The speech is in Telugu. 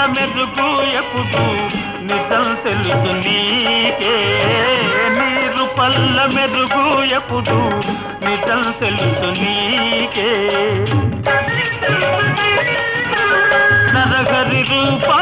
మెరుగు ఎప్పుడు నిజం తెలుసు నీకే నీరు పల్ల మెరుగు ఎప్పుడు నిజం తెలుసు నీకే నరహరి రూపా